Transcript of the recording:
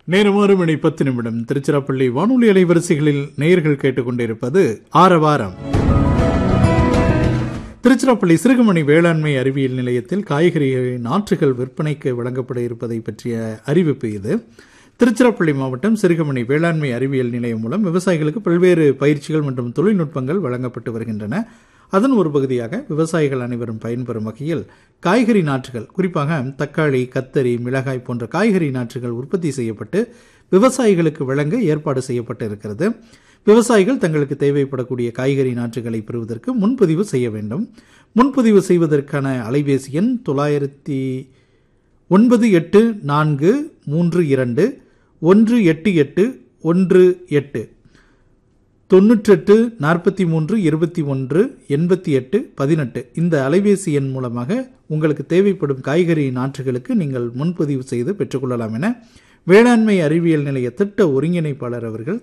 நேரம் ஆறு மணி பத்து நிமிடம் திருச்சிராப்பள்ளி வானொலி அலைவரிசைகளில் நேயர்கள் கேட்டுக்கொண்டிருப்பது ஆரவாரம் திருச்சிராப்பள்ளி சிறுகுமணி வேளாண்மை அறிவியல் நிலையத்தில் காய்கறி நாற்றுகள் விற்பனைக்கு வழங்கப்பட இருப்பதை பற்றிய அறிவிப்பு இது திருச்சிராப்பள்ளி மாவட்டம் சிறுகுமணி வேளாண்மை அறிவியல் நிலையம் மூலம் விவசாயிகளுக்கு பல்வேறு பயிற்சிகள் மற்றும் தொழில்நுட்பங்கள் வழங்கப்பட்டு வருகின்றன அதன் ஒரு பகுதியாக விவசாயிகள் அனைவரும் பயன்பெறும் வகையில் காய்கறி நாற்றுகள் குறிப்பாக தக்காளி கத்தரி மிளகாய் போன்ற காய்கறி நாற்றுகள் உற்பத்தி செய்யப்பட்டு விவசாயிகளுக்கு வழங்க ஏற்பாடு செய்யப்பட்டு இருக்கிறது விவசாயிகள் தங்களுக்கு தேவைப்படக்கூடிய காய்கறி நாற்றுகளை பெறுவதற்கு முன்பதிவு செய்ய வேண்டும் முன்பதிவு செய்வதற்கான அலைபேசி எண் தொள்ளாயிரத்தி ஒன்பது எட்டு நான்கு மூன்று இரண்டு ஒன்று எட்டு எட்டு ஒன்று எட்டு தொண்ணூற்றெட்டு நாற்பத்தி மூன்று இருபத்தி ஒன்று எண்பத்தி எட்டு பதினெட்டு இந்த அலைபேசி எண் மூலமாக உங்களுக்கு தேவைப்படும் காய்கறி நாற்றுகளுக்கு நீங்கள் முன்பதிவு செய்து பெற்றுக்கொள்ளலாம் என வேளாண்மை அறிவியல் நிலைய திட்ட ஒருங்கிணைப்பாளர் அவர்கள்